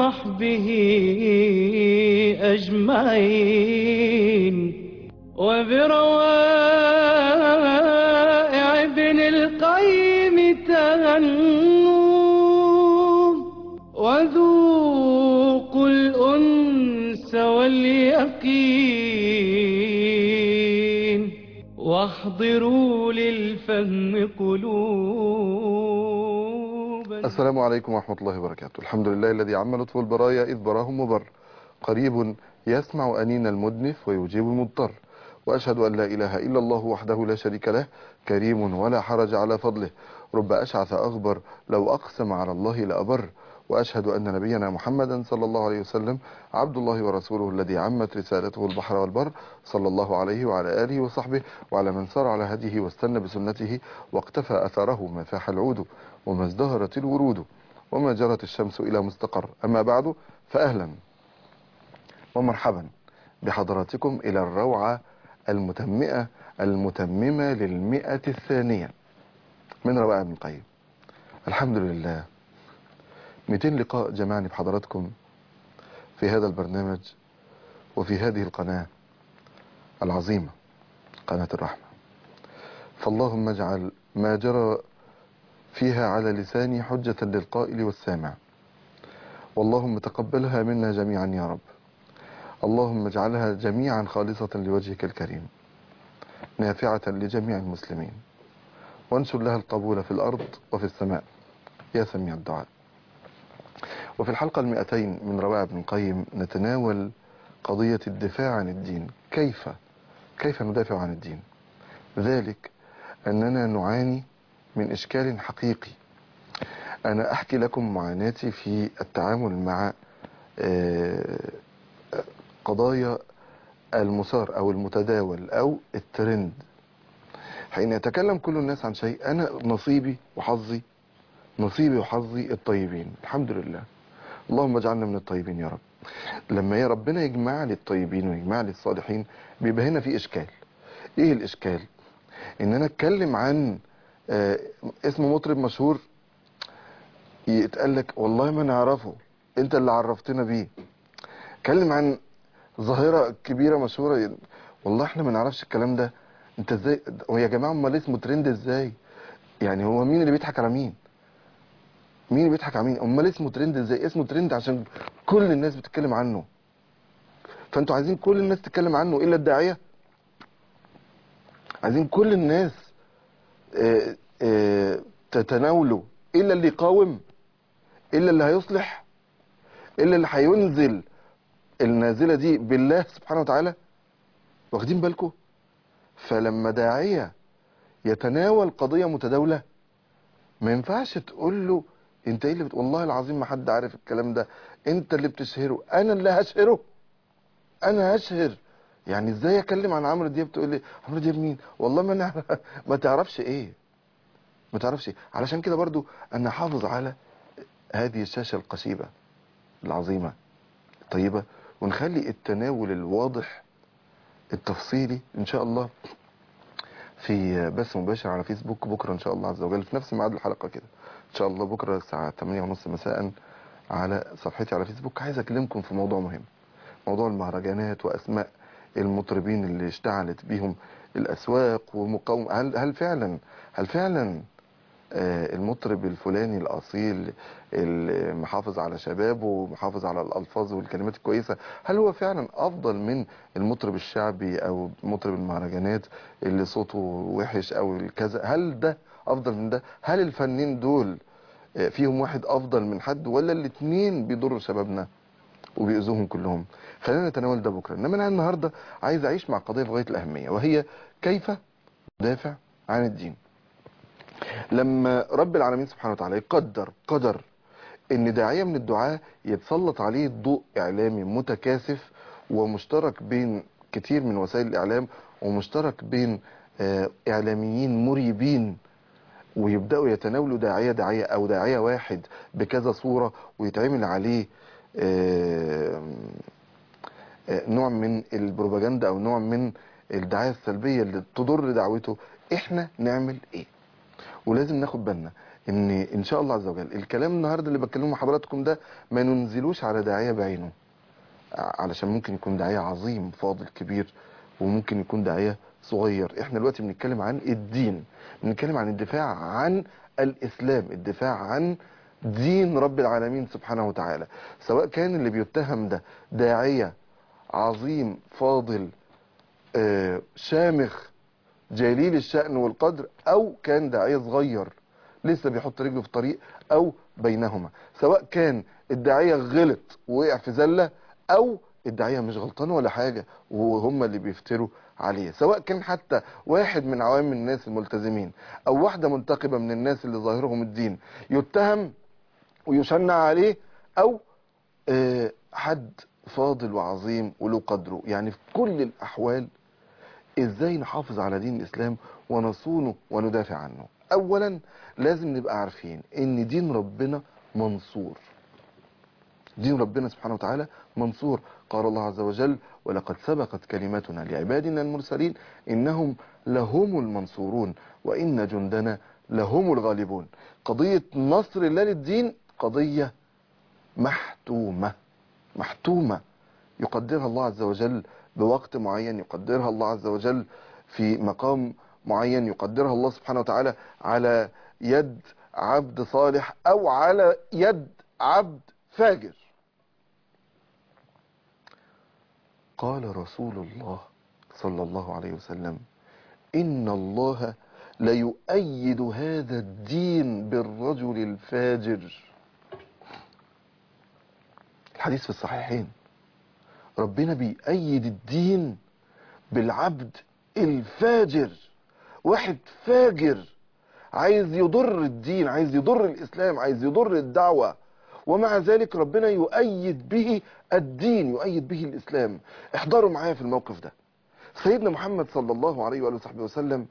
وصحبه أجمعين وبروائع ابن القيم تهنوا وذوقوا الأنس واليقين واحضروا للفهم قلوبا السلام عليكم ورحمة الله وبركاته الحمد لله الذي عم لطف البرايا إذ براهم مبر قريب يسمع أنين المدنف ويجيب المضطر وأشهد أن لا إله إلا الله وحده لا شريك له كريم ولا حرج على فضله رب أشعث أغبر لو أقسم على الله لأبر وأشهد أن نبينا محمدا صلى الله عليه وسلم عبد الله ورسوله الذي عمت رسالته البحر والبر صلى الله عليه وعلى آله وصحبه وعلى من سار على هديه واستنى بسنته واقتفى أثره ما فاح العود وما ازدهرت الورود وما جرت الشمس إلى مستقر أما بعد فأهلا ومرحبا بحضراتكم إلى الروعة المتمئة المتممة للمئة الثانية من روائع ابن القيم الحمد لله 200 لقاء جمعني بحضراتكم في هذا البرنامج وفي هذه القناة العظيمة قناة الرحمة فاللهم اجعل ما جرى فيها على لساني حجة للقائل والسامع واللهم تقبلها منا جميعا يا رب اللهم اجعلها جميعا خالصة لوجهك الكريم نافعة لجميع المسلمين وانشر لها القبول في الأرض وفي السماء يا سميع الدعاء وفي الحلقة المئتين من روائع ابن القيم نتناول قضية الدفاع عن الدين كيف كيف ندافع عن الدين ذلك أننا نعاني من إشكال حقيقي أنا أحكي لكم معاناتي في التعامل مع قضايا المثار أو المتداول أو الترند حين يتكلم كل الناس عن شيء أنا نصيبي وحظي نصيبي وحظي الطيبين الحمد لله اللهم اجعلنا من الطيبين يا رب لما يا ربنا يجمع لي الطيبين ويجمع لي الصالحين بيبقى هنا في إشكال إيه الإشكال إن أنا أتكلم عن آه اسم مطرب مشهور يتقال لك والله ما نعرفه انت اللي عرفتنا بيه اتكلم عن ظاهرة كبيرة مشهورة والله احنا ما نعرفش الكلام ده انت ازاي هو يا جماعة امال اسمه ترند ازاي يعني هو مين اللي بيضحك على مين مين اللي بيضحك على مين امال اسمه ترند ازاي اسمه ترند عشان كل الناس بتتكلم عنه فانتوا عايزين كل الناس تتكلم عنه الا الداعية عايزين كل الناس اه اه تتناوله الا اللي يقاوم الا اللي هيصلح الا اللي هينزل النازلة دي بالله سبحانه وتعالى واخدين بالكم فلما داعية يتناول قضية متداولة ما ينفعش تقول له انت ايه اللي بت... والله العظيم ما حد عارف الكلام ده انت اللي بتشهره انا اللي هشهره انا هشهر يعني ازاي اكلم عن عمرو دياب تقول لي عمرو دياب مين والله ما انا ما تعرفش ايه ما تعرفش ايه علشان كده برضو انا حافظ على هذه الشاشة القصيبة العظيمة الطيبة ونخلي التناول الواضح التفصيلي ان شاء الله في بث مباشر على فيسبوك بكرة ان شاء الله عز وجل في نفس ميعاد الحلقة كده ان شاء الله بكرة الساعة 8:30 مساء على صفحتي على فيسبوك عايز اكلمكم في موضوع مهم موضوع المهرجانات واسماء المطربين اللي اشتعلت بيهم الاسواق ومقاوم هل هل فعلا هل فعلا المطرب الفلاني الأصيل المحافظ على شبابه ومحافظ على الألفاظ والكلمات الكويسة هل هو فعلا أفضل من المطرب الشعبي أو مطرب المهرجانات اللي صوته وحش أو الكذا هل ده أفضل من ده هل الفنانين دول فيهم واحد أفضل من حد ولا الاتنين بيضروا شبابنا وبيؤذوهم كلهم خلينا نتناول ده بكرة إنما أنا النهاردة عايز أعيش مع قضية في غاية الأهمية وهي كيف ندافع عن الدين لما رب العالمين سبحانه وتعالى يقدر قدر ان داعية من الدعاة يتسلط عليه ضوء اعلامي متكاثف ومشترك بين كتير من وسائل الاعلام ومشترك بين اعلاميين مريبين ويبدأوا يتناولوا داعية داعية او داعية واحد بكذا صورة ويتعمل عليه نوع من البروباجندا او نوع من الدعاية السلبية اللي تضر دعوته احنا نعمل ايه ولازم ناخد بالنا ان ان شاء الله عز وجل الكلام النهارده اللي بتكلمه مع حضراتكم ده ما ننزلوش على داعيه بعينه ع- علشان ممكن يكون داعيه عظيم فاضل كبير وممكن يكون داعيه صغير احنا دلوقتي بنتكلم عن الدين بنتكلم عن الدفاع عن الاسلام الدفاع عن دين رب العالمين سبحانه وتعالى سواء كان اللي بيتهم ده داعيه عظيم فاضل آه، شامخ جليل الشأن والقدر أو كان داعية صغير لسه بيحط رجله في الطريق أو بينهما سواء كان الداعية غلط ووقع في زلة أو الداعية مش غلطان ولا حاجة وهم اللي بيفتروا عليه سواء كان حتى واحد من عوام الناس الملتزمين أو واحدة منتقبة من الناس اللي ظاهرهم الدين يتهم ويشنع عليه أو آه، حد فاضل وعظيم وله قدره يعني في كل الأحوال ازاي نحافظ على دين الاسلام ونصونه وندافع عنه اولا لازم نبقى عارفين ان دين ربنا منصور دين ربنا سبحانه وتعالى منصور قال الله عز وجل ولقد سبقت كلمتنا لعبادنا المرسلين انهم لهم المنصورون وان جندنا لهم الغالبون قضية نصر الله للدين قضية محتومة محتومة يقدرها الله عز وجل بوقت معين يقدرها الله عز وجل في مقام معين يقدرها الله سبحانه وتعالى على يد عبد صالح او على يد عبد فاجر قال رسول الله صلى الله عليه وسلم ان الله ليؤيد هذا الدين بالرجل الفاجر الحديث في الصحيحين ربنا بيأيد الدين بالعبد الفاجر واحد فاجر عايز يضر الدين عايز يضر الإسلام عايز يضر الدعوة ومع ذلك ربنا يؤيد به الدين يؤيد به الإسلام احضروا معايا في الموقف ده سيدنا محمد صلى الله عليه وآله وصحبه وسلم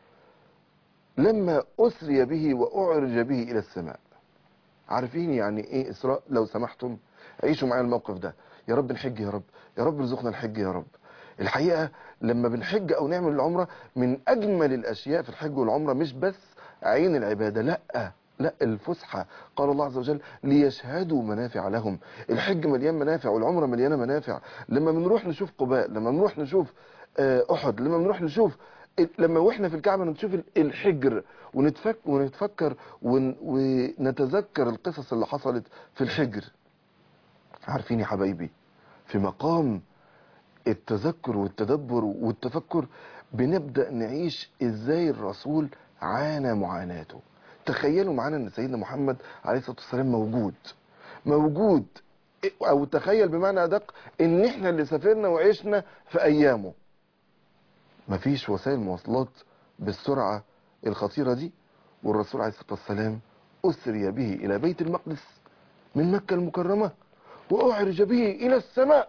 لما أسري به وأعرج به إلى السماء عارفين يعني إيه إسراء لو سمحتم عيشوا معايا الموقف ده يا رب نحج يا رب يا رب ارزقنا الحج يا رب الحقيقة لما بنحج او نعمل العمرة من اجمل الاشياء في الحج والعمرة مش بس عين العبادة لا لا الفسحة قال الله عز وجل ليشهدوا منافع لهم الحج مليان منافع والعمرة مليانة منافع لما بنروح نشوف قباء لما بنروح نشوف آه، احد لما بنروح نشوف لما واحنا في الكعبة نشوف الحجر ونتفك ونتفكر ون- ونتذكر القصص اللي حصلت في الحجر عارفين يا حبايبي في مقام التذكر والتدبر والتفكر بنبدأ نعيش ازاي الرسول عانى معاناته تخيلوا معانا ان سيدنا محمد عليه الصلاة والسلام موجود موجود او تخيل بمعنى ادق ان احنا اللي سافرنا وعشنا في ايامه مفيش وسائل مواصلات بالسرعة الخطيرة دي والرسول عليه الصلاة والسلام أسري به إلى بيت المقدس من مكة المكرمة وأعرج به إلى السماء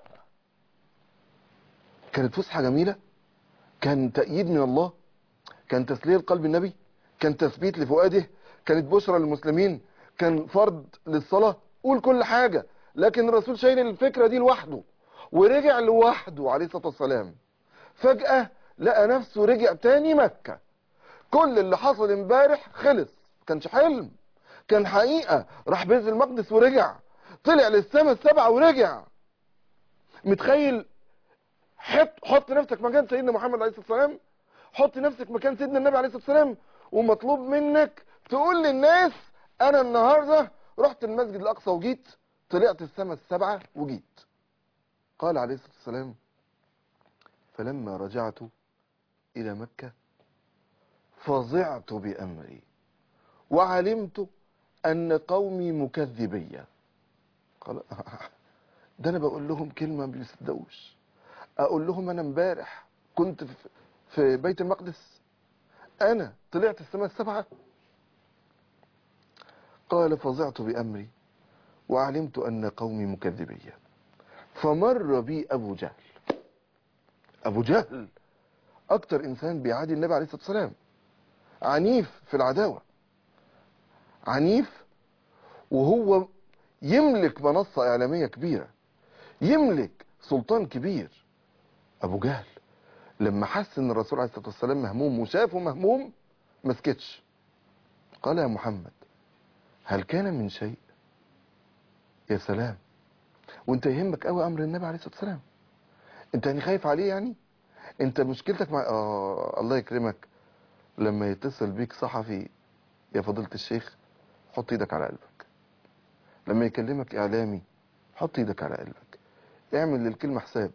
كانت فسحة جميلة كان تأييد من الله كان تسلية قلب النبي كان تثبيت لفؤاده كانت بشرى للمسلمين كان فرض للصلاة قول كل حاجة لكن الرسول شايل الفكرة دي لوحده ورجع لوحده عليه الصلاة والسلام فجأة لقى نفسه رجع تاني مكة كل اللي حصل امبارح خلص كانش حلم كان حقيقة راح بيت المقدس ورجع طلع للسماء السبعة ورجع متخيل حط حط نفسك مكان سيدنا محمد عليه الصلاة والسلام حط نفسك مكان سيدنا النبي عليه الصلاة والسلام ومطلوب منك تقول للناس انا النهاردة رحت المسجد الاقصى وجيت طلعت السماء السبعة وجيت قال عليه الصلاة والسلام فلما رجعت إلى مكة فظعت بأمري وعلمت أن قومي مكذبية قال ده أنا بقول لهم كلمة ما بيصدقوش أقول لهم أنا امبارح كنت في- في بيت المقدس أنا طلعت السماء السبعة قال فظعت بأمري وعلمت أن قومي مكذبية فمر بي أبو جهل أبو جهل أكتر إنسان بيعادي النبي عليه الصلاة والسلام عنيف في العداوة عنيف وهو يملك منصة إعلامية كبيرة يملك سلطان كبير أبو جهل لما حس إن الرسول عليه الصلاة والسلام مهموم وشافه مهموم ما سكتش قال يا محمد هل كان من شيء يا سلام وانت يهمك قوي امر النبي عليه الصلاه والسلام انت يعني خايف عليه يعني انت مشكلتك مع آه الله يكرمك لما يتصل بيك صحفي يا فضيله الشيخ حط ايدك على قلبك لما يكلمك اعلامي حط ايدك على قلبك اعمل للكلمه حساب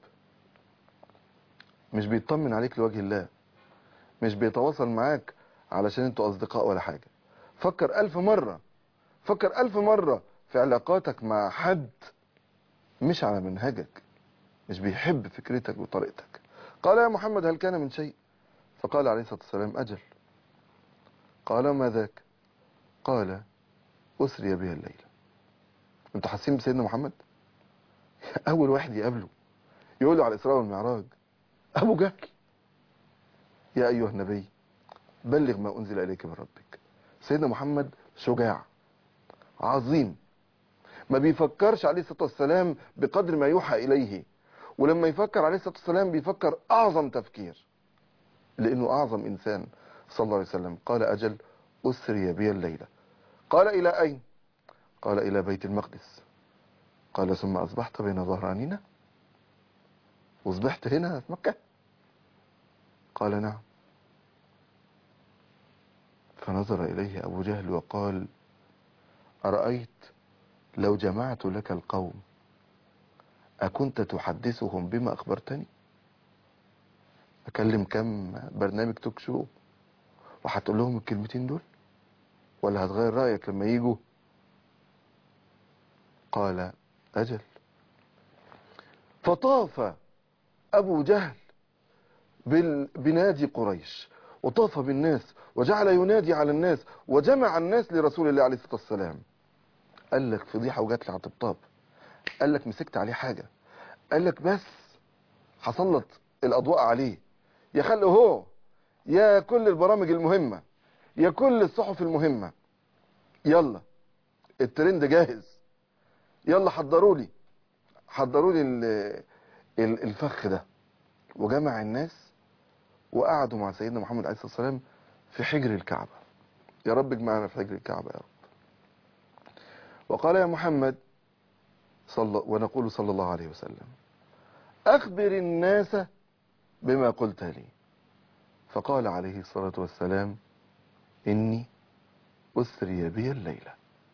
مش بيطمن عليك لوجه الله مش بيتواصل معاك علشان انتوا اصدقاء ولا حاجه فكر الف مره فكر ألف مرة في علاقاتك مع حد مش على منهجك مش بيحب فكرتك وطريقتك قال يا محمد هل كان من شيء فقال عليه الصلاة والسلام أجل قال ما ذاك قال أسري بها الليلة انتوا حاسين بسيدنا محمد أول واحد يقابله يقول له على الإسراء والمعراج أبو جهل يا أيها النبي بلغ ما أنزل إليك من ربك سيدنا محمد شجاع عظيم ما بيفكرش عليه الصلاة والسلام بقدر ما يوحى إليه ولما يفكر عليه الصلاة والسلام بيفكر أعظم تفكير لأنه أعظم إنسان صلى الله عليه وسلم قال أجل أسري بي الليلة قال إلى أين قال إلى بيت المقدس قال ثم أصبحت بين ظهراننا وصبحت هنا في مكة قال نعم فنظر إليه أبو جهل وقال أرأيت لو جمعت لك القوم أكنت تحدثهم بما أخبرتني أكلم كم برنامج توك شو وهتقول لهم الكلمتين دول ولا هتغير رأيك لما يجوا قال أجل فطاف أبو جهل بال- بنادي قريش وطاف بالناس وجعل ينادي على الناس وجمع الناس لرسول الله عليه الصلاة والسلام قال لك فضيحة وجات لي على الطبطاب قال لك مسكت عليه حاجة قال لك بس حصلت الأضواء عليه يا خلق هو يا كل البرامج المهمة يا كل الصحف المهمة يلا الترند جاهز يلا حضروا لي حضروا لي ال- ال- الفخ ده وجمع الناس وقعدوا مع سيدنا محمد عليه الصلاة والسلام في حجر الكعبة يا رب اجمعنا في حجر الكعبة يا رب وقال يا محمد صلى ونقول صلى الله عليه وسلم أخبر الناس بما قلت لي فقال عليه الصلاة والسلام إني أسري بي الليلة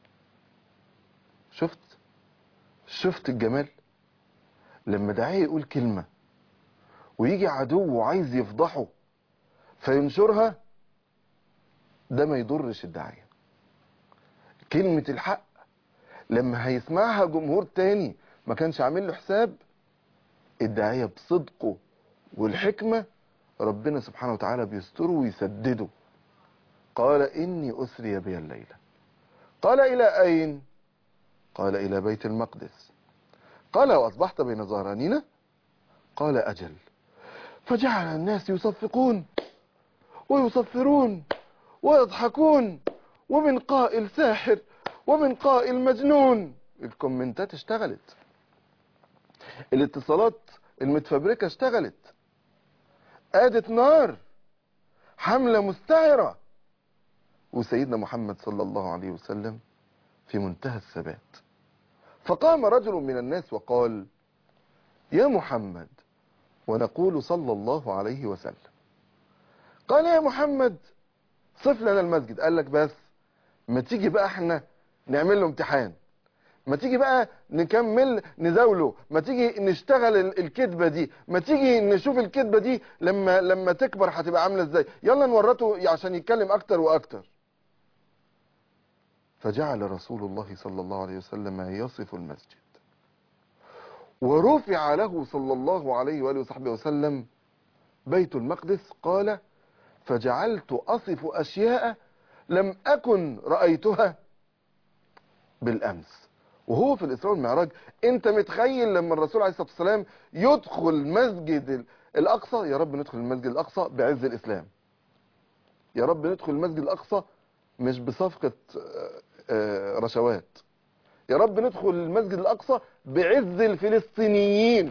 شفت شفت الجمال لما داعية يقول كلمة ويجي عدو عايز يفضحه فينشرها ده ما يضرش الداعية كلمة الحق لما هيسمعها جمهور تاني ما كانش عامل له حساب الداعية بصدقه والحكمة ربنا سبحانه وتعالى بيستره ويسدده قال إني أسري بي الليلة قال إلى أين قال إلى بيت المقدس قال وأصبحت بين ظهرانينا قال أجل فجعل الناس يصفقون ويصفرون ويضحكون ومن قائل ساحر ومن قائل مجنون الكومنتات اشتغلت الاتصالات المتفبركة اشتغلت قادت نار حملة مستعرة وسيدنا محمد صلى الله عليه وسلم في منتهى الثبات فقام رجل من الناس وقال يا محمد ونقول صلى الله عليه وسلم قال يا محمد صف لنا المسجد قال لك بس ما تيجي بقى احنا نعمل له امتحان ما تيجي بقى نكمل نزاوله ما تيجي نشتغل ال- الكذبة دي ما تيجي نشوف الكذبة دي لما لما تكبر هتبقى عاملة ازاي يلا نورته عشان يتكلم اكتر واكتر فجعل رسول الله صلى الله عليه وسلم يصف المسجد ورفع له صلى الله عليه وآله وصحبه وسلم بيت المقدس قال فجعلت أصف أشياء لم أكن رأيتها بالأمس وهو في الإسراء والمعراج أنت متخيل لما الرسول عليه الصلاة والسلام يدخل مسجد ال- الأقصى يا رب ندخل المسجد الأقصى بعز الإسلام يا رب ندخل المسجد الأقصى مش بصفقة آه، آه، رشوات يا رب ندخل المسجد الأقصى بعز الفلسطينيين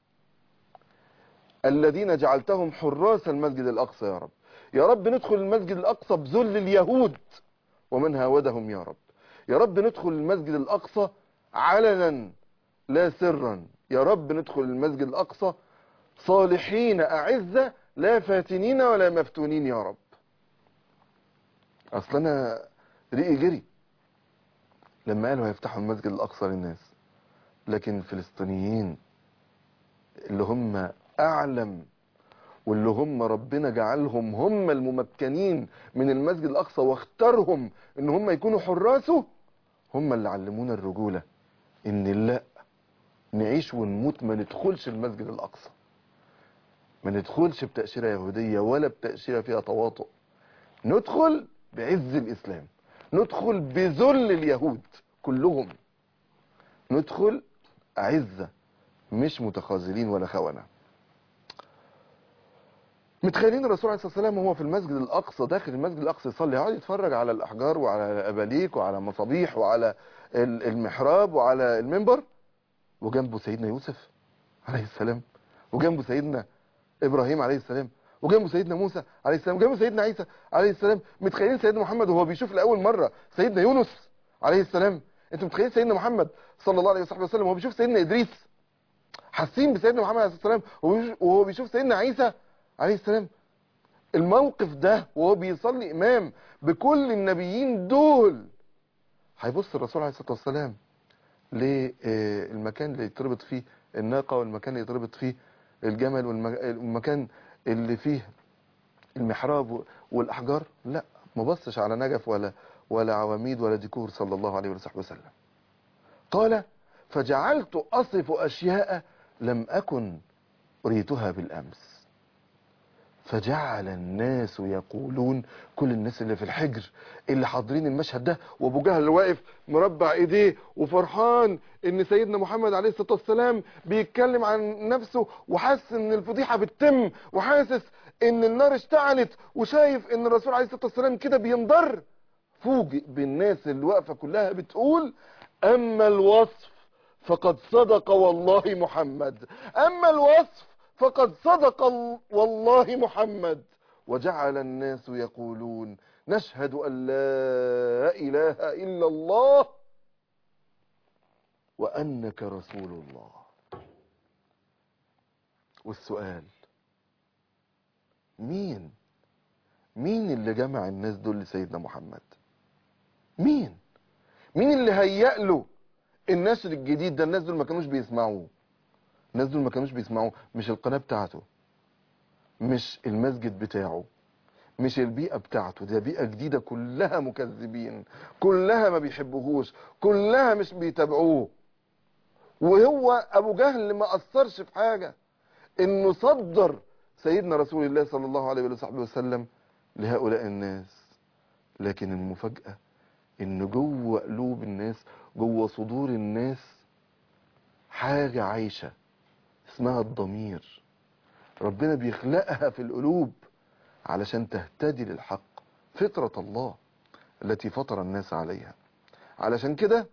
الذين جعلتهم حراس المسجد الأقصى يا رب يا رب ندخل المسجد الأقصى بذل اليهود ومن هاودهم يا رب يا رب ندخل المسجد الأقصى علنا لا سرا يا رب ندخل المسجد الأقصى صالحين أعزة لا فاتنين ولا مفتونين يا رب أصل أنا ريقي جري لما قالوا هيفتحوا المسجد الأقصى للناس لكن الفلسطينيين اللي هم أعلم واللي هم ربنا جعلهم هم الممكنين من المسجد الأقصى واختارهم ان هم يكونوا حراسه هم اللي علمونا الرجولة ان لا نعيش ونموت ما ندخلش المسجد الأقصى ما ندخلش بتأشيرة يهودية ولا بتأشيرة فيها تواطؤ ندخل بعز الإسلام ندخل بذل اليهود كلهم ندخل أعزة مش متخاذلين ولا خونة متخيلين الرسول عليه الصلاه والسلام وهو في المسجد الاقصى داخل المسجد الاقصى يصلي يقعد يتفرج على الاحجار وعلى الاباليك وعلى مصابيح وعلى ال- المحراب وعلى المنبر وجنبه سيدنا يوسف عليه السلام وجنبه سيدنا ابراهيم عليه السلام وجنبه سيدنا موسى عليه السلام وجنبه سيدنا عيسى عليه السلام متخيلين سيدنا محمد وهو بيشوف لاول مره سيدنا يونس عليه السلام انتوا متخيلين سيدنا محمد صلى الله عليه وصحبه وسلم وهو بيشوف سيدنا ادريس حاسين بسيدنا محمد عليه الصلاه والسلام وهو بيشوف- وهو بيشوف سيدنا عيسى عليه السلام الموقف ده وهو بيصلي امام بكل النبيين دول هيبص الرسول عليه الصلاه والسلام للمكان اللي يتربط فيه الناقه والمكان اللي يتربط فيه الجمل والمكان اللي فيه المحراب والاحجار لا ما بصش على نجف ولا ولا عواميد ولا ديكور صلى الله عليه وصحبه وسلم قال فجعلت اصف اشياء لم اكن اريتها بالامس فجعل الناس يقولون كل الناس اللي في الحجر اللي حاضرين المشهد ده وابو جهل واقف مربع ايديه وفرحان ان سيدنا محمد عليه الصلاه والسلام بيتكلم عن نفسه وحاسس ان الفضيحه بتتم وحاسس ان النار اشتعلت وشايف ان الرسول عليه الصلاه والسلام كده بينضر فوجئ بالناس اللي واقفه كلها بتقول اما الوصف فقد صدق والله محمد اما الوصف فقد صدق ال- والله محمد وجعل الناس يقولون نشهد أن لا إله إلا الله وأنك رسول الله والسؤال مين مين اللي جمع الناس دول لسيدنا محمد مين مين اللي هيأ له النشر الجديد ده الناس دول ما كانوش بيسمعوه الناس دول ما كانوش بيسمعوا مش القناة بتاعته مش المسجد بتاعه مش البيئة بتاعته ده بيئة جديدة كلها مكذبين كلها ما بيحبوهوش كلها مش بيتابعوه وهو ابو جهل ما اثرش في حاجة انه صدر سيدنا رسول الله صلى الله عليه وصحبه وسلم لهؤلاء الناس لكن المفاجأة ان جوه قلوب الناس جوه صدور الناس حاجة عايشة اسمها الضمير ربنا بيخلقها في القلوب علشان تهتدي للحق فطرة الله التي فطر الناس عليها علشان كده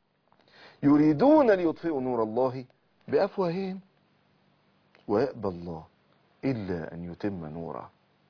يريدون ليطفئوا نور الله بأفواههم ويأبى الله إلا أن يتم نوره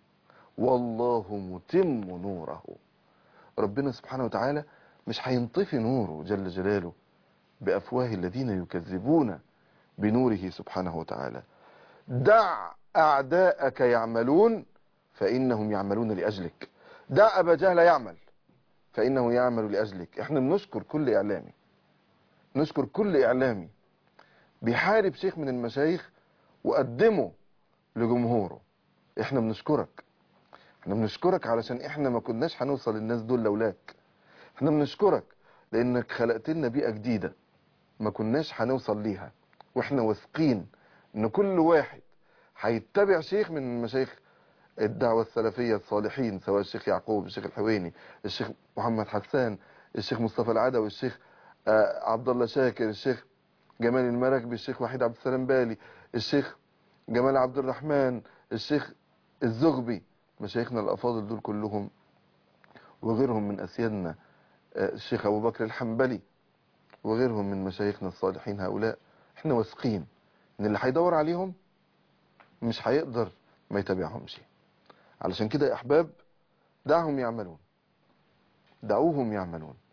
والله متم نوره ربنا سبحانه وتعالى مش هينطفي نوره جل جلاله بأفواه الذين يكذبون بنوره سبحانه وتعالى دع أعداءك يعملون فإنهم يعملون لأجلك دع أبا جهل يعمل فإنه يعمل لأجلك احنا بنشكر كل إعلامي نشكر كل إعلامي بيحارب شيخ من المشايخ وقدمه لجمهوره احنا بنشكرك احنا بنشكرك علشان احنا ما كناش هنوصل للناس دول لولاك احنا بنشكرك لانك خلقت لنا بيئة جديدة ما كناش هنوصل ليها واحنا واثقين ان كل واحد هيتبع شيخ من مشايخ الدعوة السلفية الصالحين سواء الشيخ يعقوب الشيخ الحويني الشيخ محمد حسان الشيخ مصطفى العدوي الشيخ آه، عبد الله شاكر الشيخ جمال المراكبي الشيخ وحيد عبد السلام بالي الشيخ جمال عبد الرحمن الشيخ الزغبي مشايخنا الافاضل دول كلهم وغيرهم من اسيادنا آه، الشيخ ابو بكر الحنبلي وغيرهم من مشايخنا الصالحين هؤلاء احنا واثقين ان اللي هيدور عليهم مش هيقدر ما يتابعهمش علشان كده يا احباب دعهم يعملون دعوهم يعملون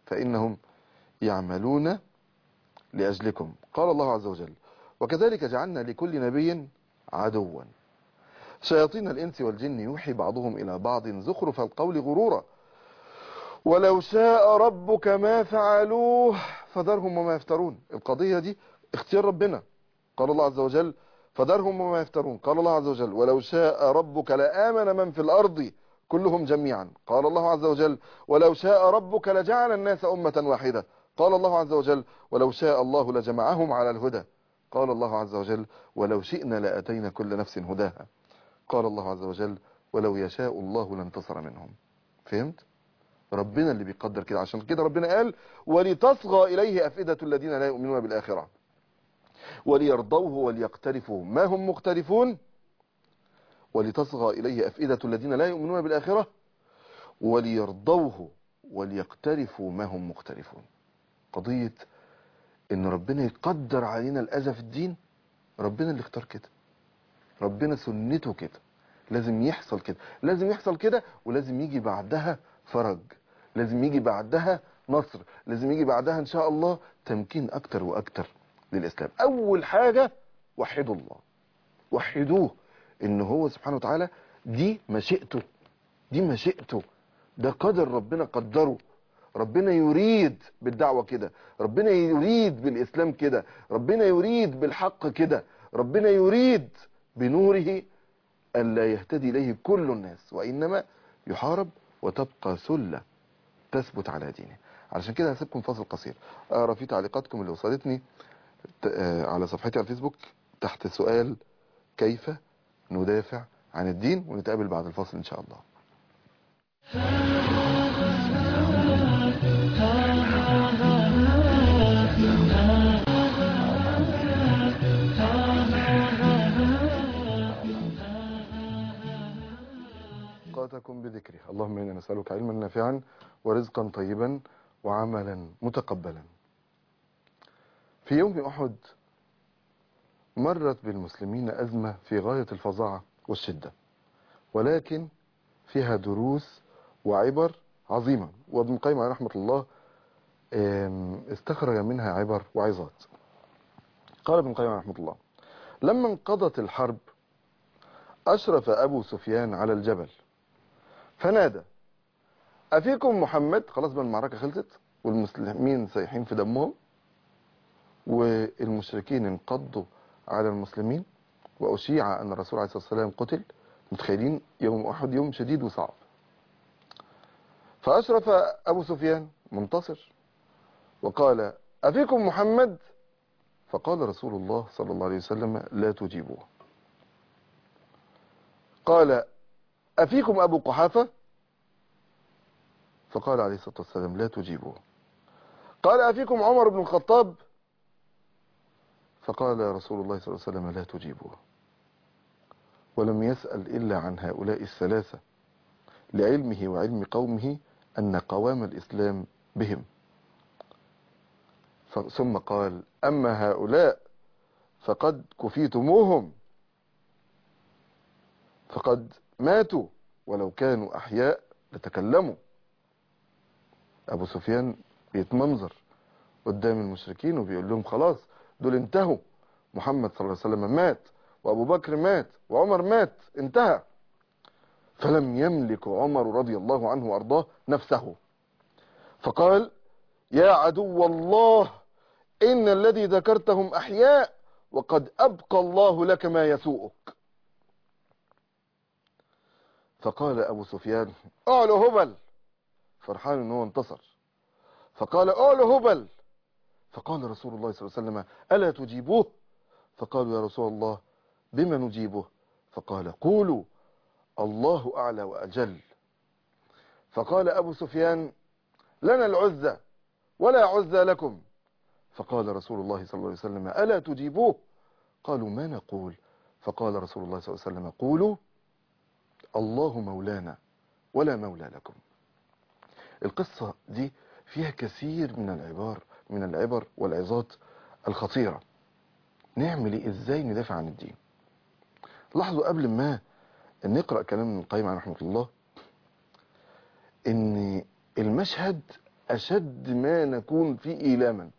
فإنهم يعملون لأجلكم قال الله عز وجل وكذلك جعلنا لكل نبي عدوا شياطين الإنس والجن يوحي بعضهم إلى بعض زخرف القول غرورا ولو شاء ربك ما فعلوه فذرهم وما يفترون القضية دي اختيار ربنا قال الله عز وجل فذرهم وما يفترون قال الله عز وجل ولو شاء ربك لآمن من في الأرض كلهم جميعا قال الله عز وجل ولو شاء ربك لجعل الناس أمة واحدة قال الله عز وجل ولو شاء الله لجمعهم على الهدى قال الله عز وجل ولو شئنا لأتينا كل نفس هداها قال الله عز وجل ولو يشاء الله لانتصر منهم فهمت ربنا اللي بيقدر كده عشان كده ربنا قال ولتصغى إليه أفئدة الذين لا يؤمنون بالآخرة وليرضوه وليقترفوا ما هم مقترفون ولتصغى إليه أفئدة الذين لا يؤمنون بالآخرة وليرضوه وليقترفوا ما هم مقترفون قضية ان ربنا يقدر علينا الأذى في الدين ربنا اللي اختار كده ربنا سنته كده لازم يحصل كده لازم يحصل كده ولازم يجي بعدها فرج لازم يجي بعدها نصر لازم يجي بعدها ان شاء الله تمكين اكتر واكتر للاسلام اول حاجة وحدوا الله وحدوه ان هو سبحانه وتعالى دي مشيئته دي مشيئته ده قدر ربنا قدره ربنا يريد بالدعوة كده ربنا يريد بالإسلام كده ربنا يريد بالحق كده ربنا يريد بنوره أن لا يهتدي إليه كل الناس وإنما يحارب وتبقى سلة تثبت على دينه علشان كده هسيبكم فاصل قصير أقرأ في تعليقاتكم اللي وصلتني ت- آه، على صفحتي على الفيسبوك تحت سؤال كيف ندافع عن الدين ونتقابل بعد الفاصل إن شاء الله أوقاتكم بذكره اللهم إنا نسألك علما نافعا ورزقا طيبا وعملا متقبلا في يوم أحد مرت بالمسلمين أزمة في غاية الفظاعة والشدة ولكن فيها دروس وعبر عظيمة وابن القيم عليه رحمة الله آم، استخرج منها عبر وعظات قال ابن القيم عليه رحمة الله لما انقضت الحرب أشرف أبو سفيان على الجبل فنادى أفيكم محمد خلاص بقى المعركة خلصت والمسلمين سايحين في دمهم والمشركين انقضوا على المسلمين وأشيع أن الرسول عليه الصلاة والسلام قتل متخيلين يوم أحد يوم شديد وصعب فأشرف أبو سفيان منتصر وقال أفيكم محمد فقال رسول الله صلى الله عليه وسلم لا تجيبوه قال أفيكم أبو قحافة فقال عليه الصلاة والسلام لا تجيبوه قال أفيكم عمر بن الخطاب فقال رسول الله صلى الله عليه وسلم لا تجيبوه ولم يسأل إلا عن هؤلاء الثلاثة لعلمه وعلم قومه أن قوام الإسلام بهم ف- ثم قال أما هؤلاء فقد كفيتموهم فقد ماتوا ولو كانوا أحياء لتكلموا أبو سفيان بيتمنظر قدام المشركين وبيقول لهم خلاص دول انتهوا محمد صلى الله عليه وسلم مات وأبو بكر مات وعمر مات انتهى فلم يملك عمر رضي الله عنه وأرضاه نفسه فقال يا عدو الله إن الذي ذكرتهم أحياء وقد أبقى الله لك ما يسوءك فقال أبو سفيان أعلى هبل فرحان أنه انتصر فقال أعلى هبل فقال رسول الله صلى الله عليه وسلم ألا تجيبوه فقالوا يا رسول الله بما نجيبه فقال قولوا الله أعلى وأجل فقال أبو سفيان لنا العزة ولا عزة لكم فقال رسول الله صلى الله عليه وسلم ألا تجيبوه قالوا ما نقول فقال رسول الله صلى الله عليه وسلم قولوا الله مولانا ولا مولى لكم القصة دي فيها كثير من العبار من العبر والعظات الخطيرة نعمل ايه ازاي ندافع عن الدين لاحظوا قبل ما نقرأ كلام ابن القيم عليه رحمة الله ان المشهد أشد ما نكون فيه إيلاما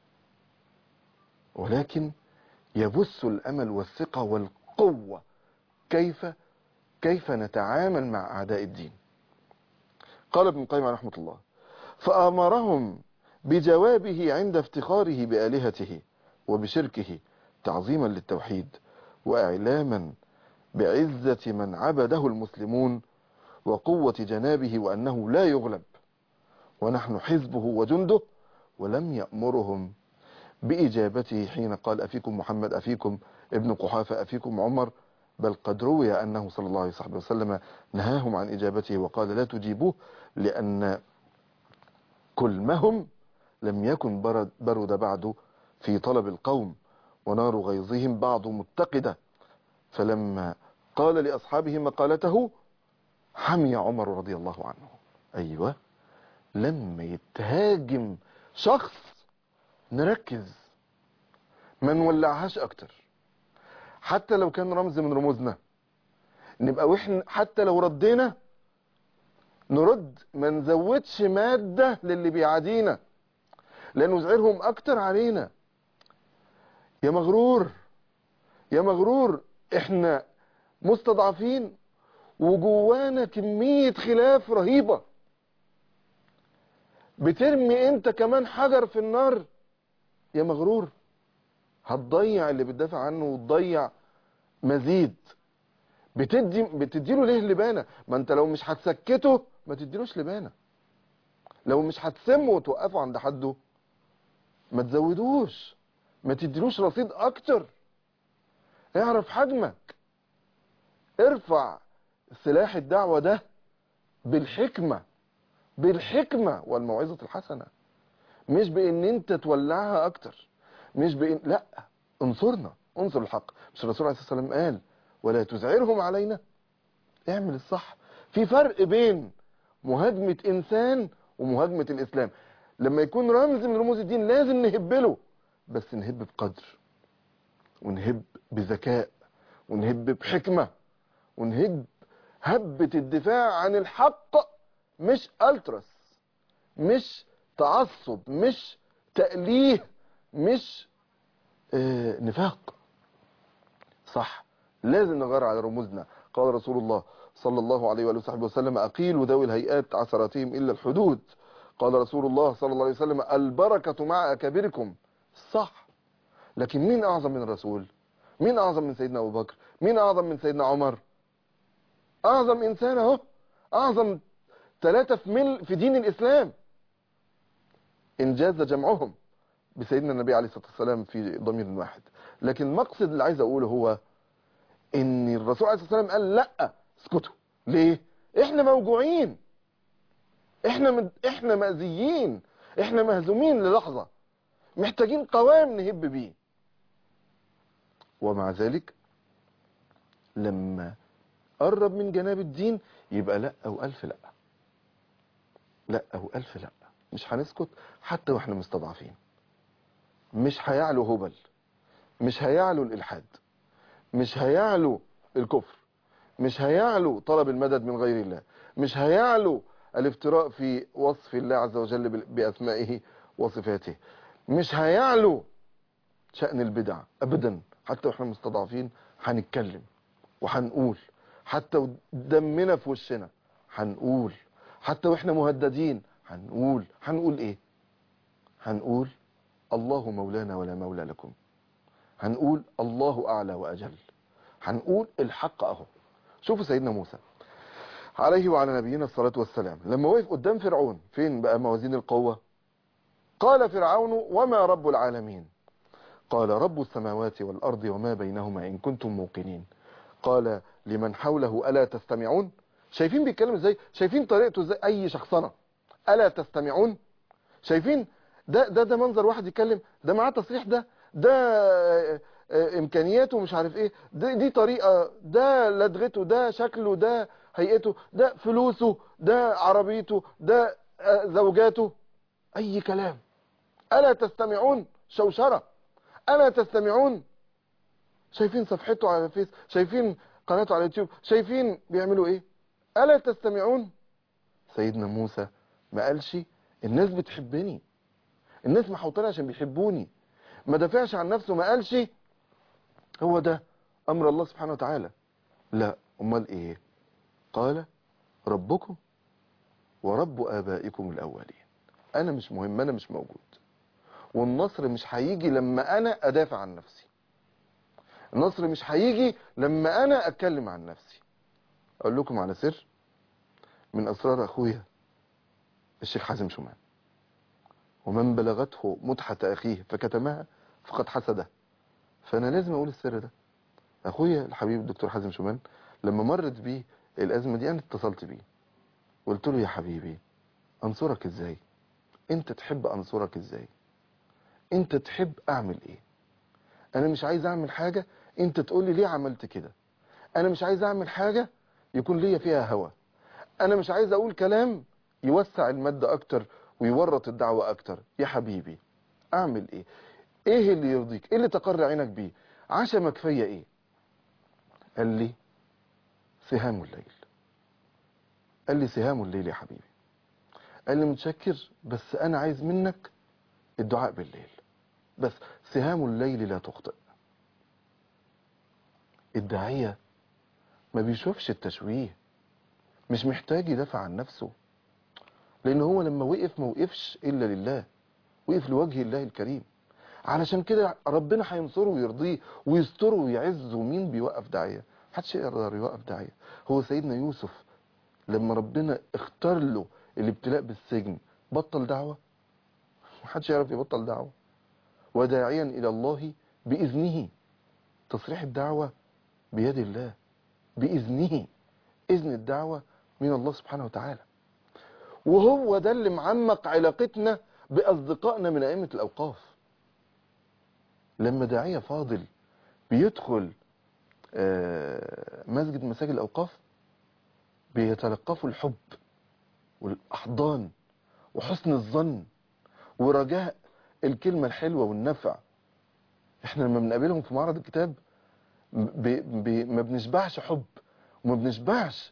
ولكن يبث الأمل والثقة والقوة كيف كيف نتعامل مع أعداء الدين قال ابن القيم رحمة الله فأمرهم بجوابه عند افتخاره بآلهته وبشركه تعظيما للتوحيد وإعلاما بعزة من عبده المسلمون وقوة جنابه وأنه لا يغلب ونحن حزبه وجنده ولم يأمرهم بإجابته حين قال أفيكم محمد أفيكم ابن قحافة أفيكم عمر بل قد روي أنه صلى الله عليه وسلم نهاهم عن إجابته وقال لا تجيبوه لأن كلمهم لم يكن برد, برد بعد في طلب القوم ونار غيظهم بعض متقدة فلما قال لأصحابه مقالته حمي عمر رضي الله عنه أيوة لما يتهاجم شخص نركز ما نولعهاش أكتر حتى لو كان رمز من رموزنا نبقى وإحنا حتى لو ردينا نرد ما نزودش مادة للي بيعادينا لا نزعرهم أكتر علينا يا مغرور يا مغرور احنا مستضعفين وجوانا كمية خلاف رهيبة بترمي انت كمان حجر في النار يا مغرور هتضيع اللي بتدافع عنه وتضيع مزيد بتدي بتديله ليه لبانه ما انت لو مش هتسكته ما تديلوش لبانه لو مش هتسمه وتوقفه عند حده ما تزودوش ما تديلوش رصيد اكتر اعرف حجمك ارفع سلاح الدعوة ده بالحكمة بالحكمة والموعظة الحسنة مش بان انت تولعها اكتر مش بان لا انصرنا انصر الحق مش الرسول عليه الصلاة والسلام قال ولا تزعرهم علينا اعمل الصح في فرق بين مهاجمة انسان ومهاجمة الاسلام لما يكون رمز من رموز الدين لازم نهب له بس نهب بقدر ونهب بذكاء ونهب بحكمة ونهب هبة الدفاع عن الحق مش الترس مش تعصب مش تأليه مش آه نفاق صح لازم نغير على رموزنا قال رسول الله صلى الله عليه وآله وصحبه وسلم أقيل ذوي الهيئات عثراتهم إلا الحدود قال رسول الله صلى الله عليه وسلم البركة مع أكابركم صح لكن مين أعظم من الرسول مين أعظم من سيدنا أبو بكر مين أعظم من سيدنا عمر أعظم إنسان أهو أعظم ثلاثة في, مل في دين الإسلام إنجاز جمعهم بسيدنا النبي عليه الصلاة والسلام في ضمير واحد لكن المقصد اللي عايز أقوله هو إن الرسول عليه الصلاة والسلام قال لأ اسكتوا ليه إحنا موجوعين إحنا من إحنا مأذيين إحنا مهزومين للحظة محتاجين قوام نهب بيه ومع ذلك لما قرب من جناب الدين يبقى لا او الف لا لا او الف لا مش هنسكت حتى واحنا مستضعفين مش هيعلو هبل مش هيعلو الالحاد مش هيعلو الكفر مش هيعلو طلب المدد من غير الله مش هيعلو الافتراء في وصف الله عز وجل باسمائه وصفاته مش هيعلو شأن البدع ابدا حتى واحنا مستضعفين هنتكلم وهنقول حتى دمنا في وشنا هنقول حتى واحنا مهددين هنقول هنقول ايه هنقول الله مولانا ولا مولى لكم هنقول الله اعلى واجل هنقول الحق اهو شوفوا سيدنا موسى عليه وعلى نبينا الصلاة والسلام لما وقف قدام فرعون فين بقى موازين القوة قال فرعون وما رب العالمين قال رب السماوات والأرض وما بينهما إن كنتم موقنين قال لمن حوله ألا تستمعون شايفين بيتكلم ازاي شايفين طريقته ازاي اي شخصنة ألا تستمعون شايفين ده ده ده منظر واحد يتكلم ده معاه تصريح ده ده امكانياته مش عارف ايه ده دي طريقة ده لدغته ده شكله ده هيئته ده فلوسه ده عربيته ده زوجاته اي كلام ألا تستمعون شوشرة ألا تستمعون شايفين صفحته على الفيس شايفين قناته على اليوتيوب شايفين بيعملوا ايه ألا تستمعون سيدنا موسى ما قالش الناس بتحبني الناس محوطاني عشان بيحبوني ما دافعش عن نفسه ما قالش هو ده امر الله سبحانه وتعالى لا امال ايه قال ربكم ورب ابائكم الاولين انا مش مهم انا مش موجود والنصر مش هيجي لما انا ادافع عن نفسي النصر مش هيجي لما انا اتكلم عن نفسي اقول لكم على سر من اسرار اخويا الشيخ حازم شومان ومن بلغته مدحة اخيه فكتمها فقد حسده فانا لازم اقول السر ده اخويا الحبيب الدكتور حازم شومان لما مرت بيه الازمه دي انا اتصلت بيه قلت له يا حبيبي انصرك ازاي انت تحب انصرك ازاي انت تحب اعمل ايه انا مش عايز اعمل حاجه انت تقول لي ليه عملت كده انا مش عايز اعمل حاجه يكون ليا فيها هوى انا مش عايز اقول كلام يوسع المادة اكتر ويورط الدعوة اكتر يا حبيبي اعمل ايه ايه اللي يرضيك ايه اللي تقر عينك بيه عشمك فيا ايه قال لي سهام الليل قال لي سهام الليل يا حبيبي قال لي متشكر بس انا عايز منك الدعاء بالليل بس سهام الليل لا تخطئ الداعية ما بيشوفش التشويه مش محتاج يدافع عن نفسه لان هو لما وقف ما وقفش الا لله وقف لوجه الله الكريم علشان كده ربنا هينصره ويرضيه ويستره ويعزه مين بيوقف داعية محدش يقدر يوقف داعية هو سيدنا يوسف لما ربنا اختار له الابتلاء بالسجن بطل دعوة محدش يعرف يبطل دعوة وداعيا الى الله باذنه تصريح الدعوة بيد الله باذنه اذن الدعوة من الله سبحانه وتعالى وهو ده اللي معمق علاقتنا باصدقائنا من ائمة الاوقاف لما داعية فاضل بيدخل آه، مسجد من مساجد الاوقاف بيتلقفوا الحب والاحضان وحسن الظن ورجاء الكلمة الحلوة والنفع احنا لما بنقابلهم في معرض الكتاب ب... ب... ما بنشبعش حب وما بنشبعش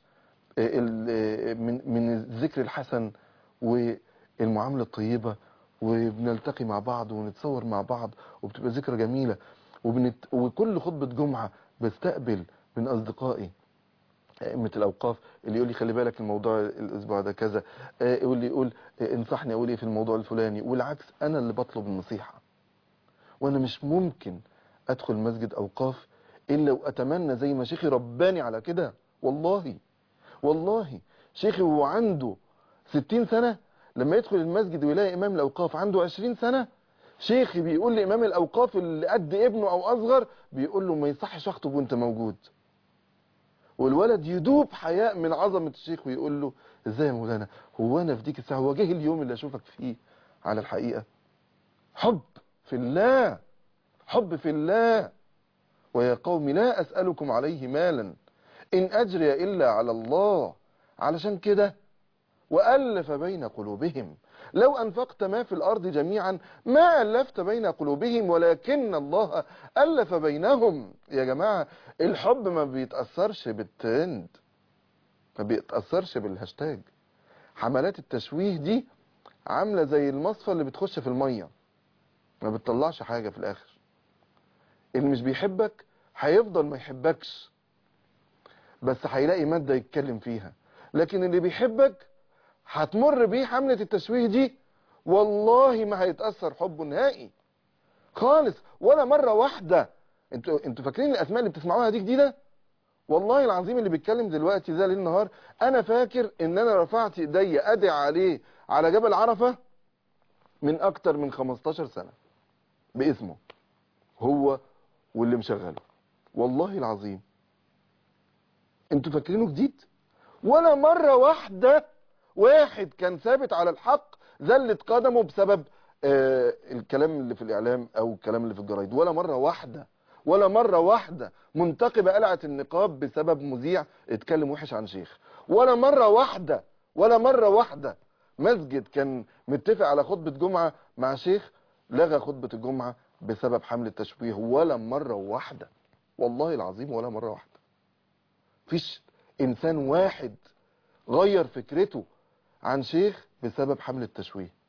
ال- من من الذكر الحسن والمعاملة الطيبة وبنلتقي مع بعض ونتصور مع بعض وبتبقى ذكرى جميلة وبنت... وكل خطبة جمعة بستقبل من أصدقائي أئمة الأوقاف اللي يقول لي خلي بالك الموضوع الأسبوع ده كذا آه، واللي يقول آه، انصحني أقول إيه في الموضوع الفلاني والعكس أنا اللي بطلب النصيحة وأنا مش ممكن أدخل مسجد أوقاف إلا وأتمنى زي ما شيخي رباني على كده والله والله شيخي وهو عنده ستين سنة لما يدخل المسجد ويلاقي إمام الأوقاف عنده عشرين سنة شيخي بيقول لإمام الأوقاف اللي قد ابنه أو أصغر بيقول له ما يصحش أخطب وأنت موجود والولد يدوب حياء من عظمة الشيخ ويقول له ازاي يا مولانا هو انا في ديك الساعة هو جه اليوم اللي اشوفك فيه على الحقيقة حب في الله حب في الله ويا قوم لا اسألكم عليه مالا ان اجري الا على الله علشان كده وألف بين قلوبهم لو أنفقت ما في الأرض جميعا ما ألفت بين قلوبهم ولكن الله ألف بينهم يا جماعة الحب ما بيتأثرش بالترند ما بيتأثرش بالهاشتاج حملات التشويه دي عاملة زي المصفى اللي بتخش في المية ما بتطلعش حاجة في الآخر اللي مش بيحبك هيفضل ما يحبكش بس هيلاقي مادة يتكلم فيها لكن اللي بيحبك هتمر بيه حملة التشويه دي والله ما هيتأثر حبه نهائي خالص ولا مرة واحدة انتوا انتوا فاكرين الاسماء اللي بتسمعوها دي جديدة والله العظيم اللي بيتكلم دلوقتي ده ليل نهار انا فاكر ان انا رفعت ايدي ادعي عليه على جبل عرفة من اكتر من 15 سنة باسمه هو واللي مشغله والله العظيم انتوا فاكرينه جديد ولا مرة واحدة واحد كان ثابت على الحق زلت قدمه بسبب آه الكلام اللي في الإعلام أو الكلام اللي في الجرايد ولا مرة واحدة ولا مرة واحدة منتقبة قلعت النقاب بسبب مذيع اتكلم وحش عن شيخ ولا مرة واحدة ولا مرة واحدة مسجد كان متفق على خطبة جمعة مع شيخ لغى خطبة الجمعة بسبب حمل التشويه ولا مرة واحدة والله العظيم ولا مرة واحدة فيش إنسان واحد غير فكرته عن شيخ بسبب حمل التشويه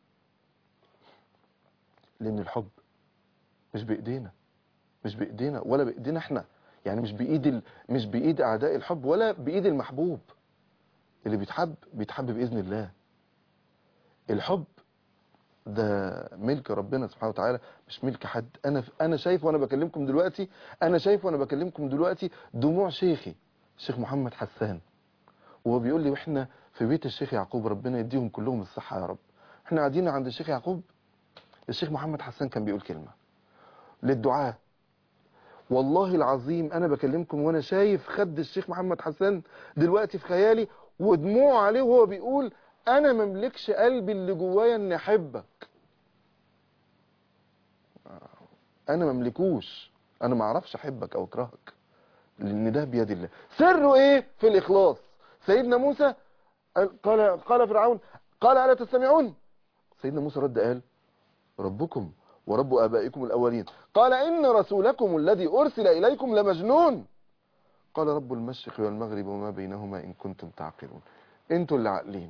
لان الحب مش بايدينا مش بايدينا ولا بايدينا احنا يعني مش بايد ال... مش بايد اعداء الحب ولا بايد المحبوب اللي بيتحب بيتحب باذن الله الحب ده ملك ربنا سبحانه وتعالى مش ملك حد انا انا شايف وانا بكلمكم دلوقتي انا شايف وانا بكلمكم دلوقتي دموع شيخي الشيخ محمد حسان وهو بيقول لي واحنا في بيت الشيخ يعقوب ربنا يديهم كلهم الصحة يا رب احنا قاعدين عند الشيخ يعقوب الشيخ محمد حسان كان بيقول كلمة للدعاء والله العظيم انا بكلمكم وانا شايف خد الشيخ محمد حسان دلوقتي في خيالي ودموع عليه وهو بيقول انا مملكش قلبي اللي جوايا اني احبك انا مملكوش انا ما اعرفش احبك او اكرهك لان ده بيد الله سره ايه في الاخلاص سيدنا موسى قال قال فرعون قال الا تستمعون سيدنا موسى رد قال ربكم ورب ابائكم الاولين قال ان رسولكم الذي ارسل اليكم لمجنون قال رب المشرق والمغرب وما بينهما ان كنتم تعقلون انتوا اللي عاقلين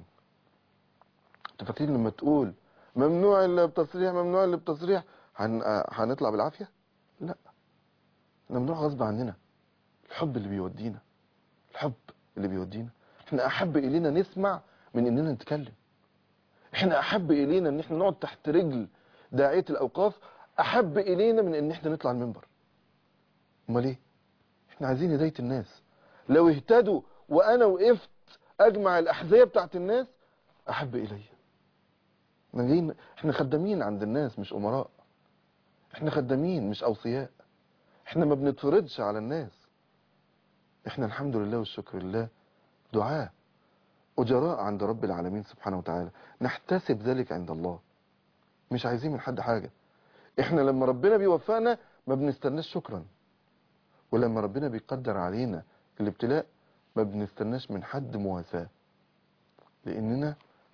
انتوا فاكرين لما تقول ممنوع اللي بتصريح ممنوع اللي بتصريح هن... هنطلع بالعافيه لا ممنوع غصب عننا الحب اللي بيودينا الحب اللي بيودينا احنا احب الينا نسمع من اننا نتكلم احنا احب الينا ان احنا نقعد تحت رجل داعية الاوقاف احب الينا من ان احنا نطلع المنبر امال ايه احنا عايزين هداية الناس لو اهتدوا وانا وقفت اجمع الاحذية بتاعت الناس احب الي احنا جايين احنا خدامين عند الناس مش امراء احنا خدامين مش اوصياء احنا ما بنتفرضش على الناس احنا الحمد لله والشكر لله دعاء أجراء عند رب العالمين سبحانه وتعالى نحتسب ذلك عند الله مش عايزين من حد حاجة احنا لما ربنا بيوفقنا ما بنستناش شكرا ولما ربنا بيقدر علينا الابتلاء ما بنستناش من حد مواساة لأننا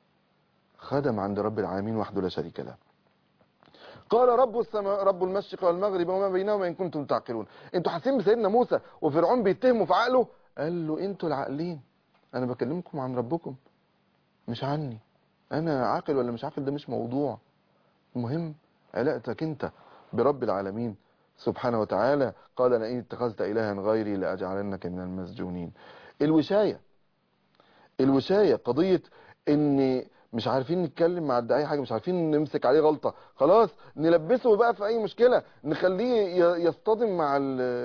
خدم عند رب العالمين وحده لا شريك له قال رب السماء رب المشرق والمغرب وما بينهما ان كنتم تعقلون انتوا حاسين بسيدنا موسى وفرعون بيتهموا في عقله قال له انتوا العاقلين انا بكلمكم عن ربكم مش عني انا عاقل ولا مش عاقل ده مش موضوع المهم علاقتك انت برب العالمين سبحانه وتعالى قال انا ان اتخذت الها غيري لاجعلنك من المسجونين الوشايه الوشايه قضيه ان مش عارفين نتكلم مع الداعية حاجة مش عارفين نمسك عليه غلطة خلاص نلبسه بقى في اي مشكلة نخليه يصطدم مع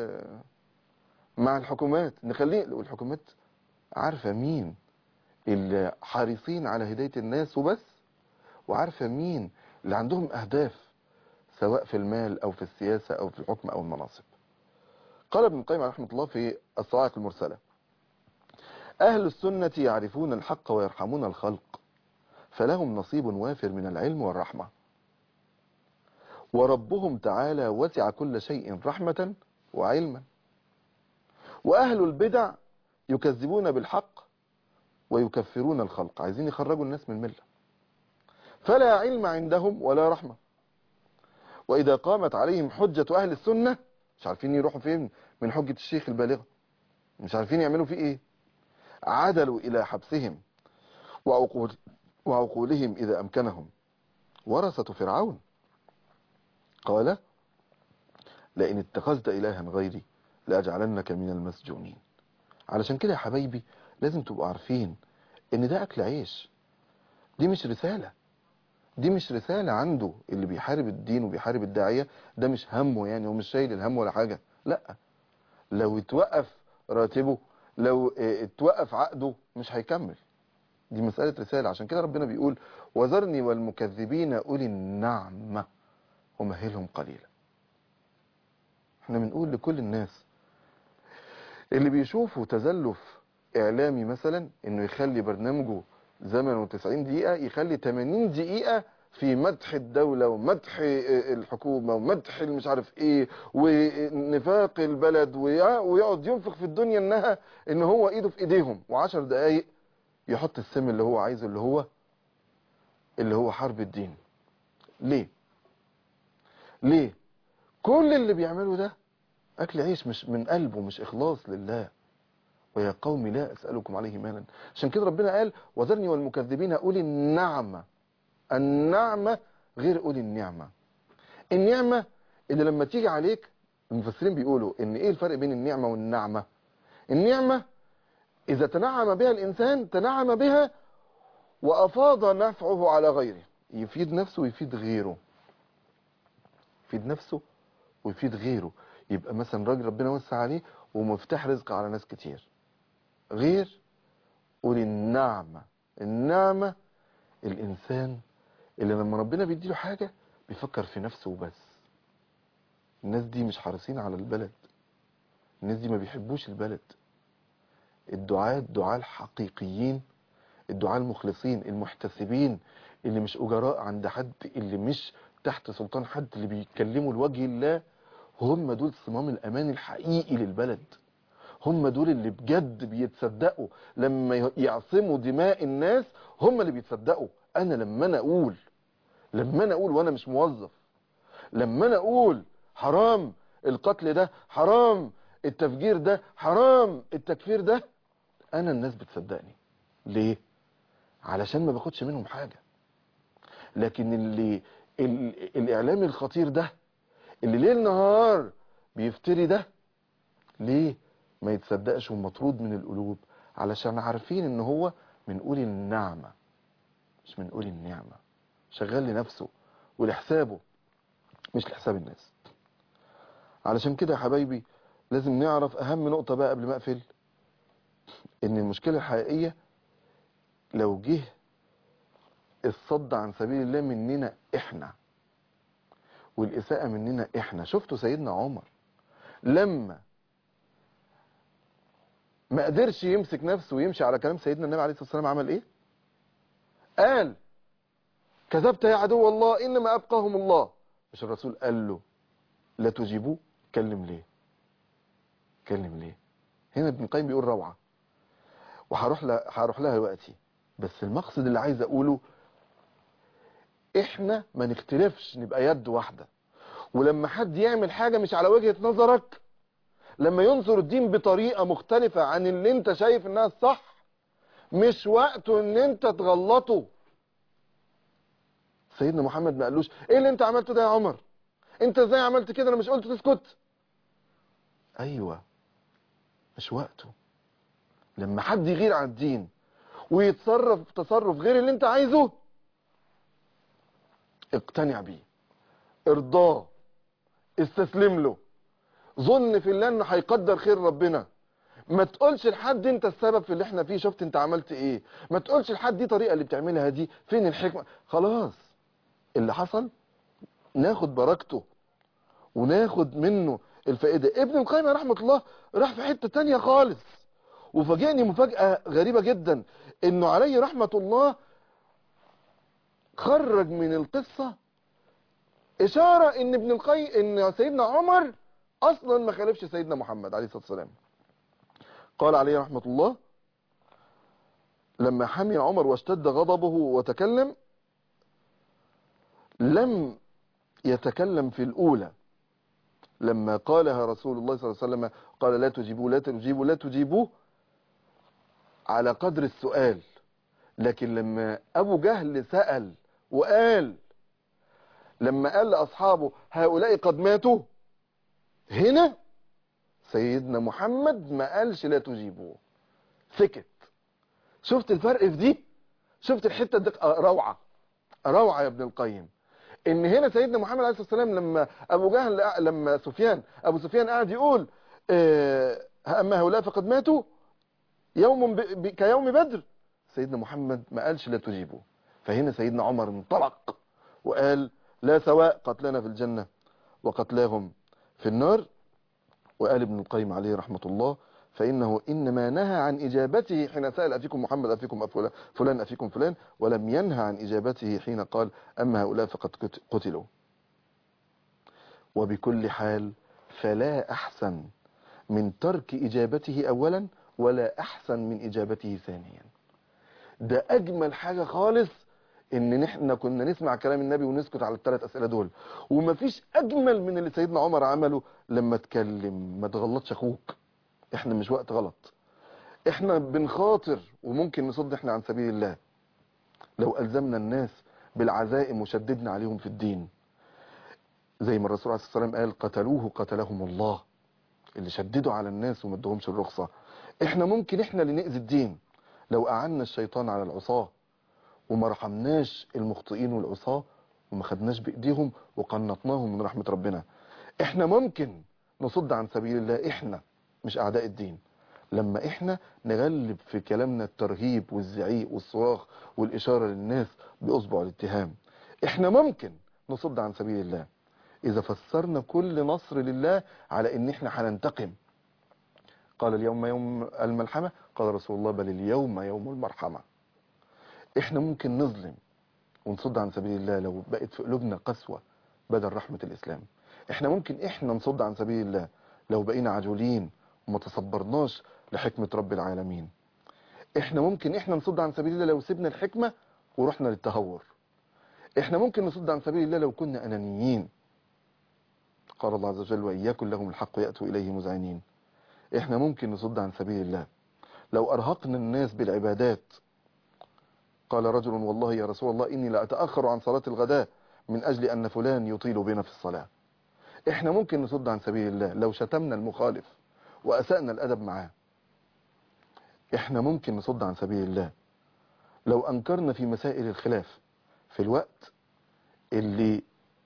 مع الحكومات نخليه والحكومات عارفة مين اللي حريصين على هداية الناس وبس وعارفة مين اللي عندهم اهداف سواء في المال او في السياسة او في الحكم او المناصب قال ابن القيم رحمة الله في الصواعق المرسلة اهل السنة يعرفون الحق ويرحمون الخلق فلهم نصيب وافر من العلم والرحمة وربهم تعالى وسع كل شيء رحمة وعلما وأهل البدع يكذبون بالحق ويكفرون الخلق عايزين يخرجوا الناس من الملة فلا علم عندهم ولا رحمة وإذا قامت عليهم حجة أهل السنة مش عارفين يروحوا فين من حجة الشيخ البالغة مش عارفين يعملوا فيه إيه عدلوا إلى حبسهم وعقول وعقولهم إذا أمكنهم ورثة فرعون قال لئن اتخذت إلها غيري لأجعلنك من المسجونين علشان كده يا حبايبي لازم تبقوا عارفين ان ده أكل عيش دي مش رسالة دي مش رسالة عنده اللي بيحارب الدين وبيحارب الداعية ده مش همه يعني هو مش شايل الهم ولا حاجة لا لو اتوقف راتبه لو اتوقف عقده مش هيكمل دي مسألة رسالة عشان كده ربنا بيقول وذرني والمكذبين أولي النعمة ومهلهم قليلا احنا بنقول لكل الناس اللي بيشوفوا تزلف اعلامي مثلا انه يخلي برنامجه زمنه 90 دقيقة يخلي 80 دقيقة في مدح الدولة ومدح الحكومة ومدح مش عارف ايه ونفاق البلد ويقعد ينفق في الدنيا انها ان هو ايده في ايديهم وعشر دقايق يحط السم اللي هو عايزه اللي هو اللي هو حرب الدين ليه ليه كل اللي بيعمله ده اكل عيش مش من قلبه مش اخلاص لله ويا قوم لا اسالكم عليه مالا عشان كده ربنا قال وذرني والمكذبين اولي النعمه النعمه غير اولي النعمه النعمة اللي لما تيجي عليك المفسرين بيقولوا ان ايه الفرق بين النعمة والنعمة النعمة اذا تنعم بها الانسان تنعم بها وافاض نفعه على غيره يفيد نفسه ويفيد غيره يفيد نفسه ويفيد غيره يبقى مثلا راجل ربنا وسع عليه ومفتاح رزق على ناس كتير غير قول النعمة النعمة الإنسان اللي لما ربنا بيديله حاجة بيفكر في نفسه وبس الناس دي مش حريصين على البلد الناس دي ما بيحبوش البلد الدعاة الدعاة الحقيقيين الدعاة المخلصين المحتسبين اللي مش أجراء عند حد اللي مش تحت سلطان حد اللي بيتكلموا لوجه الله هم دول صمام الأمان الحقيقي للبلد هم دول اللي بجد بيتصدقوا لما يعصموا دماء الناس هم اللي بيتصدقوا انا لما انا اقول لما انا اقول وانا مش موظف لما انا اقول حرام القتل ده حرام التفجير ده حرام التكفير ده انا الناس بتصدقني ليه علشان ما باخدش منهم حاجة لكن اللي ال- الاعلام الخطير ده اللي ليل نهار بيفتري ده ليه ما يتصدقش ومطرود من القلوب علشان عارفين ان هو من قول النعمة مش من قول النعمة شغال لنفسه ولحسابه مش لحساب الناس علشان كده يا حبايبي لازم نعرف اهم نقطة بقى قبل ما اقفل ان المشكلة الحقيقية لو جه الصد عن سبيل الله مننا احنا والاساءة مننا احنا شفتوا سيدنا عمر لما ما قدرش يمسك نفسه ويمشي على كلام سيدنا النبي عليه الصلاة والسلام عمل ايه قال كذبت يا عدو الله انما ابقاهم الله مش الرسول قال له لا تجيبوه كلم ليه كلم ليه هنا ابن القيم بيقول روعة وهروح لها هروح لها دلوقتي بس المقصد اللي عايز اقوله احنا ما نختلفش نبقى يد واحدة ولما حد يعمل حاجة مش على وجهة نظرك لما ينظر الدين بطريقة مختلفة عن اللي انت شايف انها الصح مش وقته ان انت تغلطه سيدنا محمد ما قالوش ايه اللي انت عملته ده يا عمر انت ازاي عملت كده انا مش قلت تسكت ايوه مش وقته لما حد يغير على الدين ويتصرف تصرف غير اللي انت عايزه اقتنع بيه ارضاه استسلم له ظن في الله انه هيقدر خير ربنا ما تقولش لحد انت السبب في اللي احنا فيه شفت انت عملت ايه ما تقولش لحد دي طريقة اللي بتعملها دي فين الحكمة خلاص اللي حصل ناخد بركته وناخد منه الفائدة ابن القيم رحمة الله راح في حتة تانية خالص وفاجئني مفاجأة غريبة جدا انه عليه رحمة الله خرج من القصة اشارة ان ابن القيم ان سيدنا عمر اصلا ما خالفش سيدنا محمد عليه الصلاة والسلام قال عليه رحمة الله لما حمي عمر واشتد غضبه وتكلم لم يتكلم في الأولى لما قالها رسول الله صلى الله عليه وسلم قال لا تجيبوا لا تجيبوا لا تجيبوا على قدر السؤال لكن لما أبو جهل سأل وقال لما قال لأصحابه هؤلاء قد ماتوا هنا سيدنا محمد ما قالش لا تجيبوه سكت شفت الفرق في دي شفت الحتة دي روعة روعة يا ابن القيم ان هنا سيدنا محمد عليه الصلاة والسلام لما ابو جهل لما سفيان ابو سفيان قاعد يقول اه اما هؤلاء فقد ماتوا يوم ب... ب... كيوم بدر سيدنا محمد ما قالش لا تجيبوه فهنا سيدنا عمر انطلق وقال لا سواء قتلنا في الجنة وقتلاهم في النار وقال ابن القيم عليه رحمة الله فإنه إنما نهى عن إجابته حين سأل أفيكم محمد أفيكم فلان, فلان أفيكم فلان ولم ينهى عن إجابته حين قال أما هؤلاء فقد قتلوا وبكل حال فلا أحسن من ترك إجابته أولا ولا أحسن من إجابته ثانيا ده أجمل حاجة خالص ان احنا كنا نسمع كلام النبي ونسكت على الثلاث اسئله دول ومفيش اجمل من اللي سيدنا عمر عمله لما اتكلم ما تغلطش اخوك احنا مش وقت غلط احنا بنخاطر وممكن نصد احنا عن سبيل الله لو الزمنا الناس بالعزائم وشددنا عليهم في الدين زي ما الرسول عليه الصلاة والسلام قال قتلوه قتلهم الله اللي شددوا على الناس وما ادوهمش الرخصة احنا ممكن احنا اللي نأذي الدين لو أعنا الشيطان على العصاة وما رحمناش المخطئين والعصاة وما خدناش بإيديهم وقنطناهم من رحمة ربنا احنا ممكن نصد عن سبيل الله احنا مش أعداء الدين لما احنا نغلب في كلامنا الترهيب والزعيق والصراخ والإشارة للناس بأصبع الاتهام احنا ممكن نصد عن سبيل الله إذا فسرنا كل نصر لله على إن إحنا هننتقم قال اليوم يوم الملحمة قال رسول الله بل اليوم يوم المرحمة إحنا ممكن نظلم ونصد عن سبيل الله لو بقت في قلوبنا قسوة بدل رحمة الإسلام إحنا ممكن إحنا نصد عن سبيل الله لو بقينا عجولين وما تصبرناش لحكمة رب العالمين إحنا ممكن إحنا نصد عن سبيل الله لو سيبنا الحكمة ورحنا للتهور إحنا ممكن نصد عن سبيل الله لو كنا أنانيين قال الله عز وجل وإن يكن لهم الحق يأتوا إليه مذعنين إحنا ممكن نصد عن سبيل الله لو أرهقنا الناس بالعبادات قال رجل والله يا رسول الله إني لا أتأخر عن صلاة الغداء من أجل أن فلان يطيل بنا في الصلاة إحنا ممكن نصد عن سبيل الله لو شتمنا المخالف وأسأنا الأدب معاه إحنا ممكن نصد عن سبيل الله لو أنكرنا في مسائل الخلاف في الوقت اللي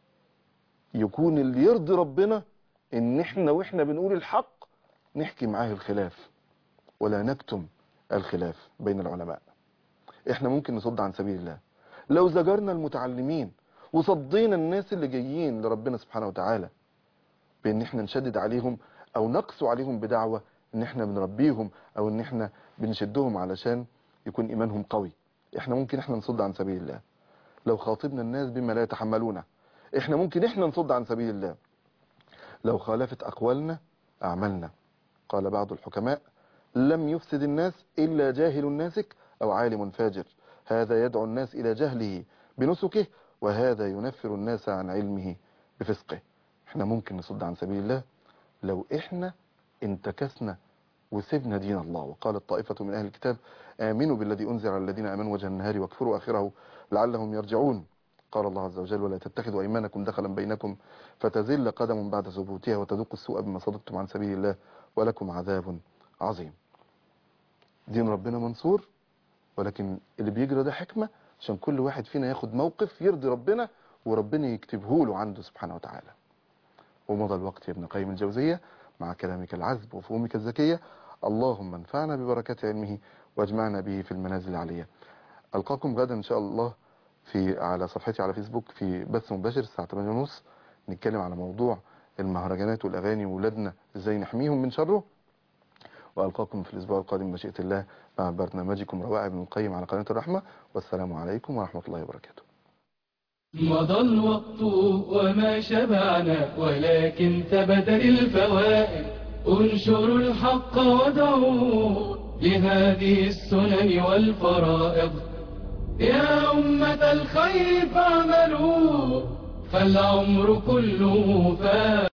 يكون اللي يرضي ربنا ان احنا واحنا بنقول الحق نحكي معاه الخلاف ولا نكتم الخلاف بين العلماء احنا ممكن نصد عن سبيل الله لو زجرنا المتعلمين وصدينا الناس اللي جايين لربنا سبحانه وتعالى بان احنا نشدد عليهم او نقسو عليهم بدعوة ان احنا بنربيهم او ان احنا بنشدهم علشان يكون ايمانهم قوي احنا ممكن احنا نصد عن سبيل الله لو خاطبنا الناس بما لا يتحملونه احنا ممكن احنا نصد عن سبيل الله لو خالفت اقوالنا اعمالنا قال بعض الحكماء لم يفسد الناس الا جاهل ناسك او عالم فاجر هذا يدعو الناس الى جهله بنسكه وهذا ينفر الناس عن علمه بفسقه احنا ممكن نصد عن سبيل الله لو احنا انتكسنا وسبنا دين الله وقالت طائفة من أهل الكتاب آمنوا بالذي أنزل على الذين آمنوا وجه النهار واكفروا آخره لعلهم يرجعون قال الله عز وجل ولا تتخذوا أيمانكم دخلا بينكم فتزل قدم بعد ثبوتها وتذوقوا السوء بما صدقتم عن سبيل الله ولكم عذاب عظيم دين ربنا منصور ولكن اللي بيجرى ده حكمة عشان كل واحد فينا ياخد موقف يرضي ربنا وربنا يكتبه له عنده سبحانه وتعالى ومضى الوقت يا ابن قيم الجوزية مع كلامك العذب وفهومك الذكية اللهم انفعنا ببركات علمه واجمعنا به في المنازل العلية ألقاكم غدا إن شاء الله في على صفحتي على فيسبوك في بث مباشر الساعة 8:30 نتكلم على موضوع المهرجانات والأغاني وولادنا ازاي نحميهم من شره وألقاكم في الأسبوع القادم مشيئة الله مع برنامجكم روائع ابن القيم على قناة الرحمة والسلام عليكم ورحمة الله وبركاته مضى الوقت وما شبعنا ولكن تبدل الفوائد انشروا الحق ودعوا لهذه السنن والفرائض يا أمة الخير فاعملوا فالعمر كله فات